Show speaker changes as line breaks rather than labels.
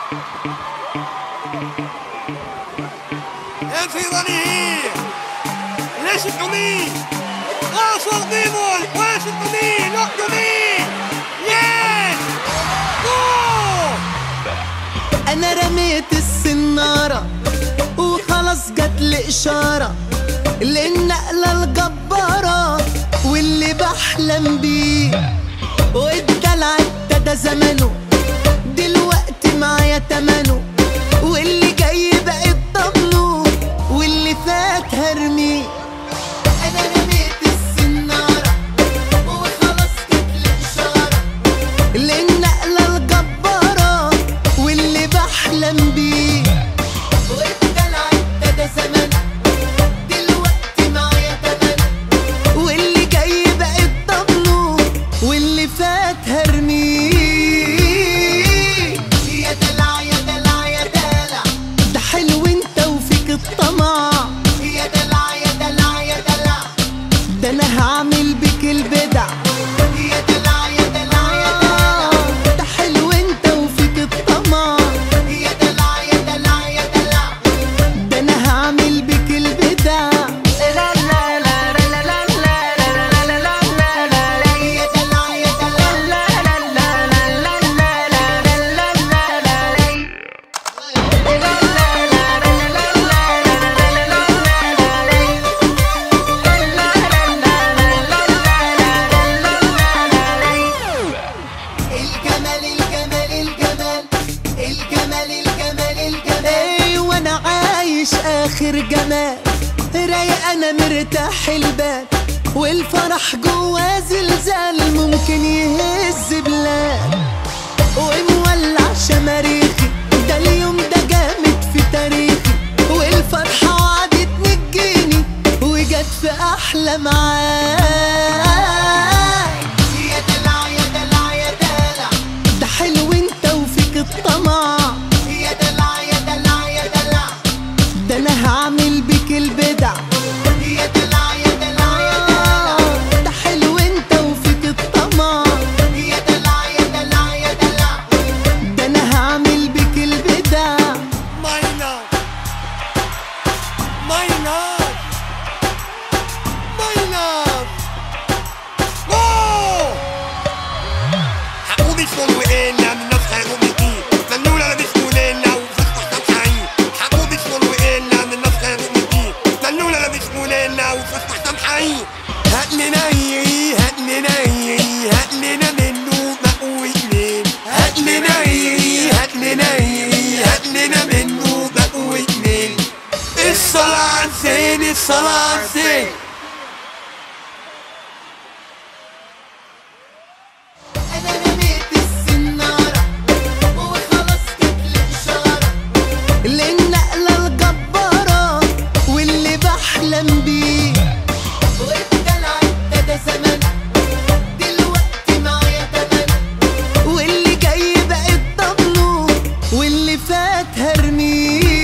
الفيضاني ليش القمي غاصر ديمون ويش القمي لا قمي يس
انا رميت السنارة وخلاص جت لي اشارة للنقلة الجبارة واللي بحلم بيه والدلع ابتدى زمنه دلوقتي معايا تمنه واللي جاي بقت ضمنه واللي فات هرميه انا رميت السنارة وخلاص جت لي اشارة للنقلة الجبارة واللي بحلم بيه والدلع ابتدى زمنه دلوقتي معايا تمنه واللي جاي بقت ضمنه واللي فات هرميه يا دلع يا دلع يا دلع ده حلو انت وفيك الطمع يا دلع يا دلع يا دلع ده انا هعمل بك البدع يا دلع يا دلع يا دلع ده حلو انت وفيك الطمع يا دلع يا دلع يا دلع ده انا هعمل بك البدع لا لا لا لا لا لا لا لا لا لا لا لا يا دلع يا دلع لا لا لا لا لا لا لا لا لا لا الجمال الجمال الجمال الجمال الجمال الجمال ايه وانا عايش اخر جمال رايق انا مرتاح البال والفرح جوا زلزال ممكن يهز بلاد ومولع شماريخي ده اليوم ده جامد في تاريخي والفرحة وعدت تجيني وجت في أحلى معاك يا دلع يا دلع يا دلع ده حلو انت وفيك الطمع يا دلع يا دلع يا دلع ده انا هعمل بك البدع يا دلع يا دلع يا دلع ده حلو انت وفيك الطمع يا دلع يا دلع يا دلع ده انا هعمل بك البدع
ماينا ماينا ماينا حقوق اسمه وقلنا من ناس خيرهم كتير ملولة لا مش مولنا وفتح سمحين حقوق اسمه وقلنا من ناس خيرهم كتير ملولة لا مش مولنا وفتح سمحين هات لنا ايه هات لنا ايه هات لنا منه مقوي اتنين هات لنا ايه هات لنا ايه هات لنا منه مقوي اتنين الصلاة على الزين الصلاة على الزين
انا رميت السنارة وخلاص جت لي اشارة للنقلة الجبارة واللي بحلم بيه والدلع ابتدى زمنه دلوقتي معايا تمنه واللي جاي بقت ضمنه واللي فات هرميه